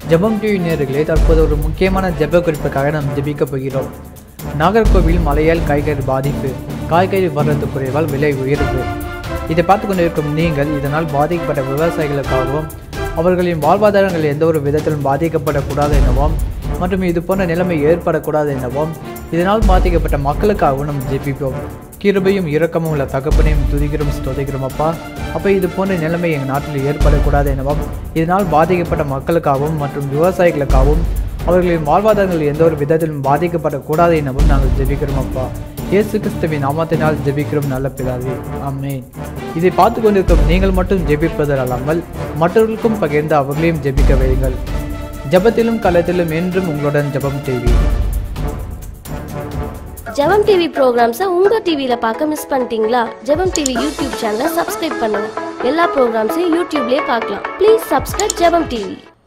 ஜெபம் டிவி நேயர்களே தற்போது ஒரு முக்கியமான ஜெப குறிப்புக்காக நாம் ஜெபிக்கப் போகிறோம் நாகர்கோவில் மலையால் காய்கறி பாதிப்பு காய்கறி வரத்து குறைவால் விலை உயர்வு இதை பார்த்து கொண்டிருக்கும் நீங்கள் இதனால் பாதிக்கப்பட்ட விவசாயிகளுக்காகவும் அவர்களின் வாழ்வாதாரங்கள் எந்த ஒரு விதத்திலும் பாதிக்கப்படக்கூடாது எனவும் மற்றும் இது போன்ற நிலைமை ஏற்படக்கூடாது எனவும் இதனால் பாதிக்கப்பட்ட மக்களுக்காகவும் நாம் ஜெபிப்போம் கிருபையும் இரக்கமும் உள்ள தகப்பனையும் துதிக்கிறோம் ஸ்தோதிக்கிறோம் அப்பா அப்போ இது போன்ற நிலைமை எங்கள் நாட்டில் ஏற்படக்கூடாது எனவும் இதனால் பாதிக்கப்பட்ட மக்களுக்காகவும் மற்றும் விவசாயிகளுக்காகவும் அவர்களின் வாழ்வாதாரங்கள் எந்த ஒரு விதத்திலும் பாதிக்கப்படக்கூடாது எனவும் நாங்கள் ஜெபிக்கிறோம் அப்பா இயேசு கிறிஸ்துவின் நாமத்தினால் ஜெபிக்கிறோம் நல்ல பிதாவே ஆமென் இதை பார்த்து கொண்டிருக்கும் நீங்கள் மட்டும் ஜெபிப்பது அல்லாமல் மற்றவர்களுக்கும் பகிர்ந்து அவர்களையும் ஜெபிக்க வையுங்கள் ஜெபத்திலும் களத்திலும் என்றும் உங்களுடன் ஜெபம் டிவி ஜெபம் டிவி ப்ரோக்ராம்ஸை உங்க டிவியில பார்க்க மிஸ் பண்ணிட்டீங்களா ஜெபம் டிவி யூடியூப் சேனலை சப்ஸ்கிரைப் பண்ணுங்க எல்லா ப்ரோக்ராம்ஸையும் யூடியூப்லயே பார்க்கலாம் ப்ளீஸ் சப்ஸ்கிரைப் ஜெபம் டிவி